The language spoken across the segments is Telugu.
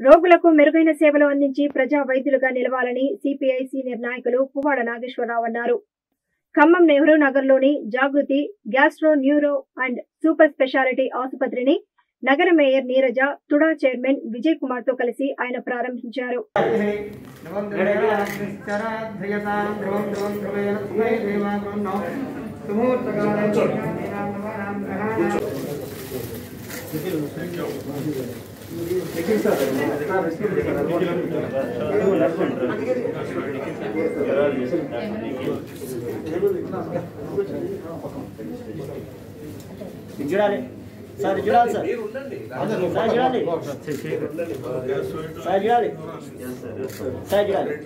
రోగులకు మెరుగైన సేవలు అందించి ప్రజా వైద్యులుగా నిలవాలని సిపిఐ సీనియర్ నాయకులు పువ్వాడ నాగేశ్వరరావు అన్నారు ఖమ్మం నెహ్రూ నగర్లోని Jagruti gastro neuro and super speciality ఆసుపత్రిని నగర మేయర్ నీరజ తుడా చైర్మన్ విజయ్ కుమార్ తో కలిసి ఆయన ప్రారంభించారు చూడాలి సార్ చూడాలి సార్ సార్ చూడాలి సార్ చూడాలి సార్ చూడాలి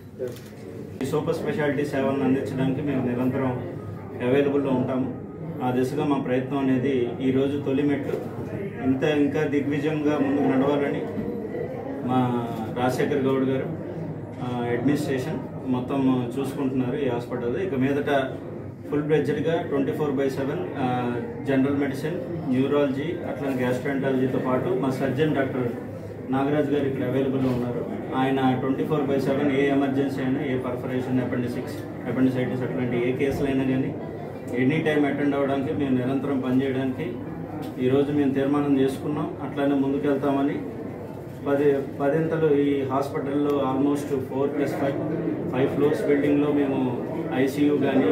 ఈ సూపర్ స్పెషాలిటీ సేవలను అందించడానికి మేము నిరంతరం అవైలబుల్లో ఉంటాము ఆ దిశగా మా ప్రయత్నం అనేది ఈరోజు తొలి మెట్టు ఇంత ఇంకా దిగ్విజయంగా ముందుకు నడవాలని మా రాజశేఖర్ గౌడ్ గారు ఆ, అడ్మినిస్ట్రేషన్ మొత్తం చూసుకుంటున్నారు ఈ హాస్పిటల్ ఇక మీదట ఫుల్ బ్లెడ్జెడ్గా twenty four by seven general medicine neurology అట్లా గ్యాస్ట్రాంటాలజీతో పాటు మా సర్జన్ డాక్టర్ నాగరాజ్ గారు ఇక్కడ అవైలబుల్లో ఉన్నారు ఆయన ట్వంటీ ఫోర్ బై సెవెన్ ఏ ఎమర్జెన్సీ అయినా ఏ పర్ఫరేషన్ అపెండిసిక్స్ అపెండిసైటిస్ అట్లాంటి ఏ కేసులైనా కానీ ఎనీ టైం అటెండ్ అవ్వడానికి మేము నిరంతరం పనిచేయడానికి ఈరోజు మేము తీర్మానం చేసుకున్నాం అట్లానే ముందుకెళ్తామని పది పదింతలు ఈ హాస్పిటల్లో almost four plus five five floors బిల్డింగ్లో మేము ఐసీయూ కానీ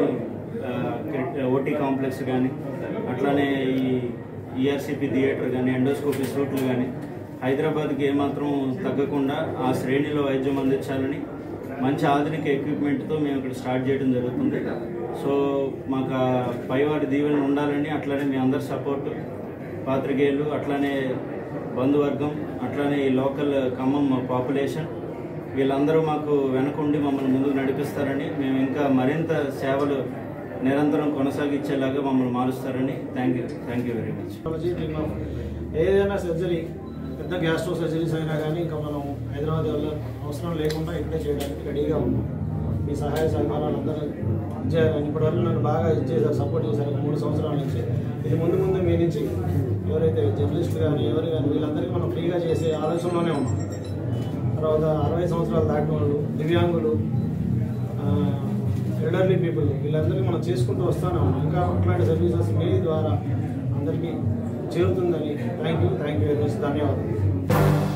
ఓటీ కాంప్లెక్స్ కానీ అట్లానే ఈ ఈఆర్సిపి థియేటర్ కానీ ఎండోస్కోపీ సూట్లు కానీ హైదరాబాద్కి ఏమాత్రం తగ్గకుండా ఆ శ్రేణిలో వైద్యం అందించాలని మంచి ఆధునిక ఎక్విప్మెంట్తో మేము ఇక్కడ స్టార్ట్ చేయడం జరుగుతుంది సో మాకు ఆ పైవారి దీవెన ఉండాలని అట్లానే మీ అందరి సపోర్ట్ పాత్రికేయులు అట్లానే బంధువర్గం అట్లానే ఈ లోకల్ ఖమ్మం పాపులేషన్ వీళ్ళందరూ మాకు వెనకుండి మమ్మల్ని ముందుకు నడిపిస్తారని మేము ఇంకా మరింత సేవలు నిరంతరం కొనసాగించేలాగా మమ్మల్ని మారుస్తారని thank you thank you very much technology మేము ఏదైనా సర్జరీ పెద్ద గ్యాస్ట్రో సర్జరీస్ అయినా కానీ ఇంకా మనం హైదరాబాద్ వల్ల అవసరం లేకుండా ఇక్కడే చేయడానికి రెడీగా ఉన్నాం మీ సహాయ సహకారాలు అందరూ ఇచ్చారని ఇప్పటివరకు నన్ను బాగా ఇచ్చేసారు సపోర్ట్ చేశారు ఒక మూడు సంవత్సరాల నుంచి ఇది ముందు ముందు మీ నుంచి ఎవరైతే జర్నలిస్టులు కానీ ఎవరు కానీ వీళ్ళందరికీ మనం ఫ్రీగా చేసే ఆలోచనలోనే ఉన్నాం తర్వాత అరవై సంవత్సరాలు దాటిన వాళ్ళు దివ్యాంగులు ఎల్డర్లీ పీపుల్ వీళ్ళందరికీ మనం చేసుకుంటూ వస్తూనే ఉన్నాం ఇంకా అట్లాంటి సర్వీసెస్ మీ ద్వారా అందరికీ చేరుతుందని thank you thank you very much ధన్యవాదాలు